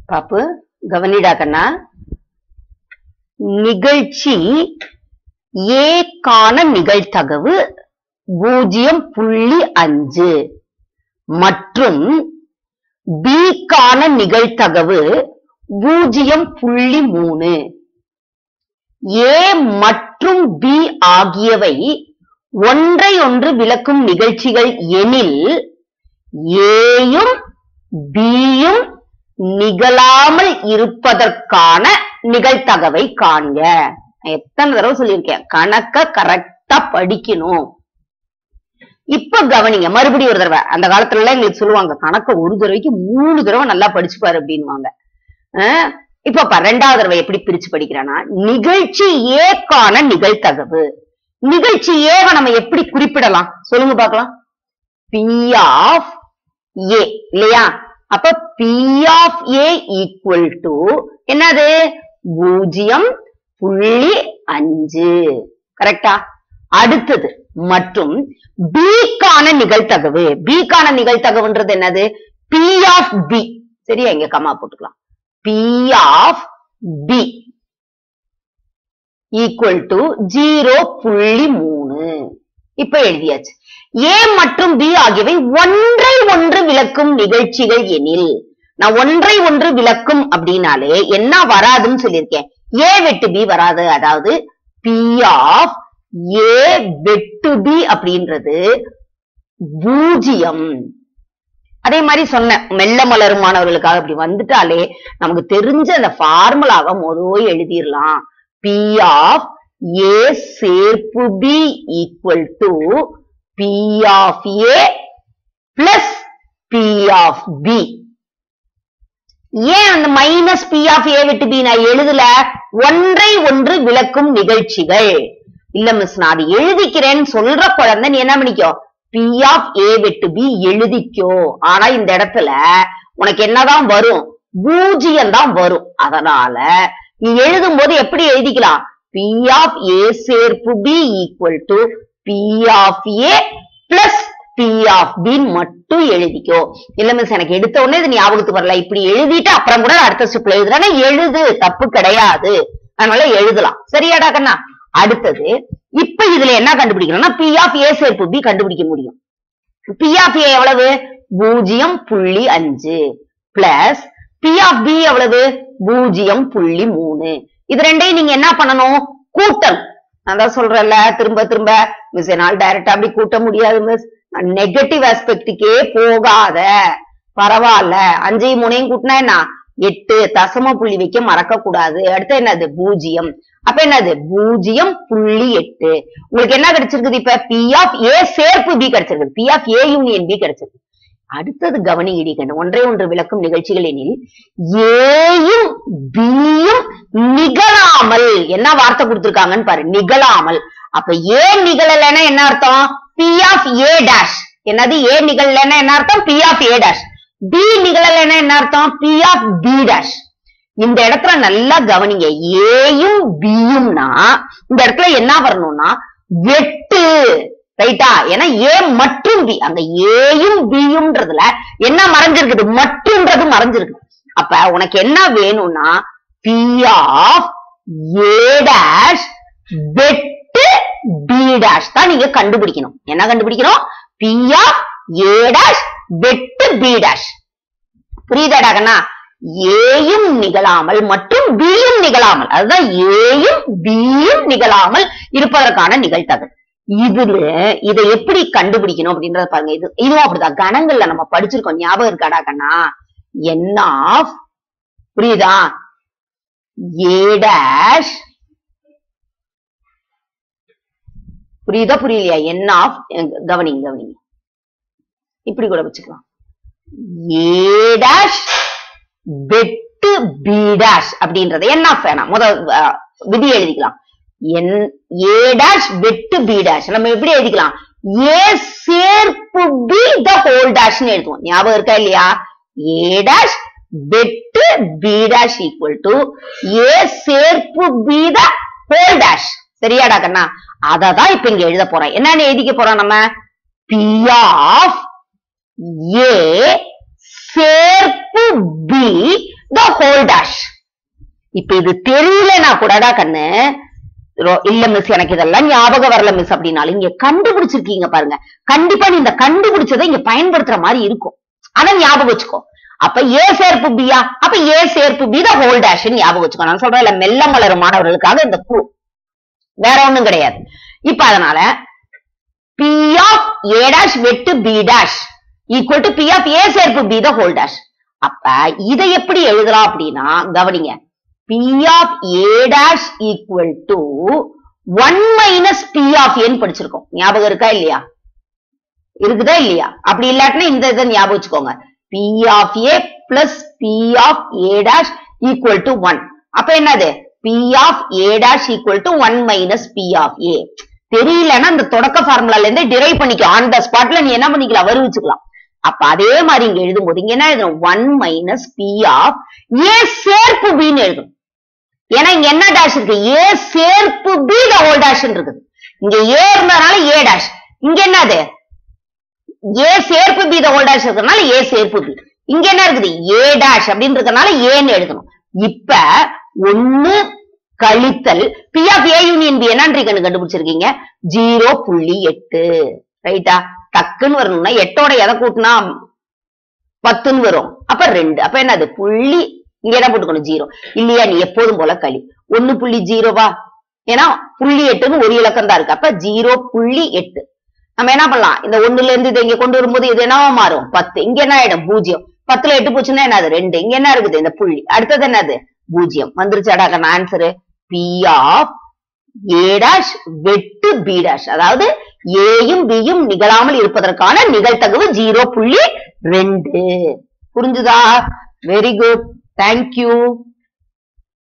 பாப்பு கவனிடா கண்ணா நிகழ்ச்சி ஏக்கான நிகழ்தகவு பூஜ்ஜியம் புள்ளி அஞ்சு மற்றும் பிக்கான நிகழ்தகவு பூஜ்ஜியம் புள்ளி மூணு ஏ மற்றும் பி ஆகியவை ஒன்றை ஒன்று விளக்கும் நிகழ்ச்சிகள் எனில் ஏயும் பியும் நிகழாமல் இருப்பதற்கான நிகழ்தகவை காண்க நான் எத்தனை தடவை சொல்லியிருக்கேன் கணக்க கரெக்டா படிக்கணும் இப்ப கவனிங்க மறுபடியும் ஒரு தடவை அந்த காலத்துல எல்லாம் எங்களுக்கு சொல்லுவாங்க கணக்க ஒரு தடவைக்கு மூணு தடவை நல்லா படிச்சுப்பாரு அப்படின்வாங்க அஹ் இப்ப பாரு, ரெண்டாவது தடவை எப்படி பிரிச்சு படிக்கிறானா நிகழ்ச்சி ஏக்கான நிகழ்தகவு நிகழ்ச்சி ஏவை நம்ம எப்படி குறிப்பிடலாம் சொல்லுங்க பார்க்கலாம் பி ஆஃப் ஏ இல்லையா அப்ப P of A equal to என்னது பூஜ்ஜியம் புள்ளி அஞ்சு கரெக்டா அடுத்தது மற்றும் பிக்கான நிகழ்தகவு பிக்கான நிகழ்தகவுன்றது என்னது பி ஆஃப் பி சரியா இங்க கமா போட்டுக்கலாம் P of B equal to zero புள்ளி மூணு இப்ப எழுதியாச்சு ஏ மற்றும் பி ஆகியவை ஒன்றை ஒன்று விளக்கும் நிகழ்ச்சிகள் எனில் நான் ஒன்றை ஒன்று விளக்கும் அப்படின்னாலே என்ன வராதுன்னு சொல்லியிருக்கேன் ஏ வெட்டு பி வராது அதாவது பி ஆஃப் ஏ வெட்டு பி அப்படின்றது பூஜ்ஜியம் அதே மாதிரி சொன்னேன் மெல்ல மலரும் மாணவர்களுக்காக அப்படி வந்துட்டாலே நமக்கு தெரிஞ்ச அந்த ஃபார்முலாவை முதல் எழுதிடலாம் பி ஆஃப் ஏ சேர்ப்பு B equal to P of A plus P of B ஏன் அந்த மைனஸ் பி ஆஃப் ஏ விட்டு பி நான் எழுதல ஒன்றை ஒன்று விளக்கும் நிகழ்ச்சிகள் இல்ல மிஸ் நான் அது எழுதிக்கிறேன்னு சொல்ற குழந்தை நீ என்ன பண்ணிக்கோ பி ஆஃப் ஏ விட்டு பி எழுதிக்கோ ஆனா இந்த இடத்துல உனக்கு என்னதான் வரும் பூஜ்ஜியம் தான் வரும் அதனால நீ எழுதும் போது எப்படி எழுதிக்கலாம் பி ஆஃப் ஏ சேர்ப்பு B equal to P of A plus P of B மட்டும் எழுதிக்கோ இல்ல மிஸ் எனக்கு எடுத்த உடனே இது ஞாபகத்துக்கு வரல இப்படி எழுதிட்டு அப்புறம் கூட அடுத்த ஸ்டெப்ல எழுதுறேன்னா எழுது தப்பு கிடையாது அதனால எழுதலாம் சரியாடா கண்ணா அடுத்தது இப்ப இதுல என்ன கண்டுபிடிக்கணும்னா பி ஆஃப் ஏ சேர்ப்பு பி கண்டுபிடிக்க முடியும் பி ஆஃப் ஏ எவ்வளவு பூஜ்ஜியம் புள்ளி அஞ்சு பிளஸ் பி ஆஃப் பி எவ்வளவு பூஜ்ஜியம் புள்ளி மூணு இது ரெண்டையும் நீங்க என்ன பண்ணணும் கூட்டணும் நான் தான் சொல்றேன்ல திரும்ப திரும்ப மிஸ் என்னால் டைரக்டா அப்படி கூட்ட முடியாது மிஸ் நெகட்டிவ் ஆஸ்பெக்டுக்கே போகாத பரவாயில்ல அஞ்சையும் மூணையும் கூட்டினா என்ன எட்டு தசம புள்ளி வைக்க மறக்க கூடாது அடுத்து என்னது பூஜ்ஜியம் அப்ப என்னது பூஜ்ஜியம் புள்ளி எட்டு உங்களுக்கு என்ன கிடைச்சிருக்குது இப்ப பி ஆஃப் ஏ சேர்ப்பு பி கிடைச்சிருக்குது P of A union B கிடைச்சிருக்கு அடுத்தது கவனி இடிக்கணும் ஒன்றே ஒன்று விளக்கும் நிகழ்ச்சிகள் எனில் ஏயும் பியும் நிகழாமல் என்ன வார்த்தை கொடுத்திருக்காங்கன்னு பாரு நிகழாமல் அப்ப ஏ நிகழலைன்னா என்ன அர்த்தம் பி ஆஃப் ஏ டேஷ் என்னது ஏ நிகழலைன்னா என்ன அர்த்தம் P of A dash B நிகழலைன்னா என்ன அர்த்தம் பி ஆஃப் பி டேஷ் இந்த இடத்துல நல்லா கவனிங்க ஏயும் பியும்னா இந்த இடத்துல என்ன வரணும்னா வெட்டு ரைட்டா ஏன்னா ஏ மற்றும் பி அங்க ஏயும் பியும்ன்றதுல என்ன மறைஞ்சிருக்குது மற்றும்ன்றது மறைஞ்சிருக்கு அப்ப உனக்கு என்ன வேணும்னா பி ஆஃப் ஏ டேஷ் வெட்டு பி டேஷ் தான் நீங்க கண்டுபிடிக்கணும் என்ன கண்டுபிடிக்கணும் பி ஆஃப் ஏ டேஷ் வெட்டு பி டேஷ் புரியுதாடா கண்ணா ஏயும் நிகழாமல் மற்றும் பியும் நிகழாமல் அதுதான் ஏயும் பியும் நிகழாமல் இருப்பதற்கான நிகழ்தகவு இதுல இதை எப்படி கண்டுபிடிக்கணும் அப்படின்றத பாருங்க இது இதுவும் அப்படிதான் கணங்கள்ல நம்ம படிச்சிருக்கோம் ஞாபகம் இருக்காடா கண்ணா என் ஆஃப் புரியுதா ஏ டேஷ் புரியுதா புரியலையா என் ஆஃப் கவனிங்க கவனிங்க இப்படி கூட வச்சுக்கலாம் ஏ டேஷ் வெட்டு பி டேஷ் அப்படின்றது என்ன வேணாம் முத அஹ், விதி எழுதிக்கலாம் என் ஏ டேஷ் வெட்டு பி டேஷ் நம்ம எப்படி எழுதிக்கலாம் ஏ சேர்ப்பு பி த ஹோல் டேஷ்னு எழுதுவோம் ஞாபகம் இருக்கா இல்லையா ஏ டேஷ் வெட்டு B dash equal to A சேர்ப்பு பி த ஹோல் டேஷ் சரியாடா கண்ணா அததான் இப்ப இங்க எழுத போறோம் என்னன்னு எழுதிக்க போறோம் நம்ம பி ஆஃப் ஏ சேர்ப்பு பி த ஹோல் டேஷ் இப்ப இது தெரியலனா கூடடா கண்ணு ரொ- இல்ல மிஸ் எனக்கு இதெல்லாம் ஞாபகம் வரல மிஸ் அப்படின்னாலும் இங்க கண்டுபிடிச்சிருக்கீங்க பாருங்க கண்டிப்பா நீ இந்த கண்டுபிடிச்சதை இங்க பயன்படுத்துற மாதிரி இருக்கும் ஆனா ஞாபகம் வச்சுக்கோ அப்ப ஏ சேர்ப்பு பியா அப்ப ஏ சேர்ப்பு பி தான் ஹோல் டேஷ் ஞாபகம் வச்சுக்கோ நான் சொல்றேன் இல்ல மெல்ல மலரும் மாணவர்களுக்காக இந்த குழு வேற ஒண்ணும் கிடையாது இப்ப அதனால பி ஆஃப் ஏ டேஷ் வெட்டு B dash equal to P of A சேர்ப்பு பி த ஹோல் டேஷ் அப்ப இதை எப்படி எழுதலாம் அப்படின்னா கவனிங்க P of A dash equal to one minus P of ஏன்னு படிச்சிருக்கோம் ஞாபகம் இருக்கா இல்லையா இருக்குதா இல்லையா அப்படி இல்லாட்டினா இந்த இதை ஞாபகம் வச்சுக்கோங்க P of A plus P of A dash equal to one அப்ப என்னது P of A dash equal to one minus P of A தெரியலன்னா இந்த தொடக்க ஃபார்முலால இருந்து டிரைவ் பண்ணிக்கோ ஆன் த ஸ்பாட்ல நீ என்ன பண்ணிக்கலாம் வருவிச்சுக்கலாம் அப்ப அதே மாதிரி இங்க எழுதும்போது இங்க என்ன எழுதணும் one minus P of A சேர்ப்பு பின்னு எழுதணும் ஏன்னா இங்க என்ன டேஷ் இருக்கு ஏ சேர்ப்பு பி த ஹோல் டேஷ் இருக்குது இங்க ஏ இருந்ததுனால ஏ டேஷ் இங்க என்னது ஏ சேர்ப்பு பி த ஹோல் டேஷ் இருக்கிறதுனால ஏ சேர்ப்பு பி இங்க என்ன இருக்குது ஏ டேஷ் அப்படின்னு இருக்கறனால ஏன்னு எழுதணும் இப்ப ஒண்ணு கழித்தல் P of A union B என்னன்றீங்க கண்டுபிடிச்சிருக்கீங்க ஜீரோ புள்ளி எட்டு ரைட்டா டக்குன்னு வரணும்னா எட்டோட எதை கூட்டினா பத்துன்னு வரும் அப்ப ரெண்டு அப்ப என்னது புள்ளி இங்க என்ன போட்டுக்கணும் ஜீரோ இல்லையா நீ எப்போதும் போல களி ஒண்ணு புள்ளி ஜீரோவா ஏன்னா புள்ளி எட்டுன்னு ஒரு இலக்கம் தான் இருக்கு அப்ப ஜீரோ புள்ளி எட்டு நம்ம என்ன பண்ணலாம் இந்த ஒண்ணுல இருந்து இதை இங்க கொண்டு வரும்போது இது என்னவா மாறும் பத்து இங்க என்ன ஆயிடும் பூஜ்ஜியம் பத்துல எட்டு போச்சுன்னா என்னது ரெண்டு இங்க என்ன இருக்குது இந்த புள்ளி அடுத்தது என்னது பூஜ்ஜியம் வந்துருச்சாடா answer P of A dash வெட்டு பி டாஷ் அதாவது ஏயும் பியும் நிகழாமல் இருப்பதற்கான நிகழ்தகவு ஜீரோ புள்ளி ரெண்டு புரிஞ்சுதா வெரி குட் தேங்க்யூ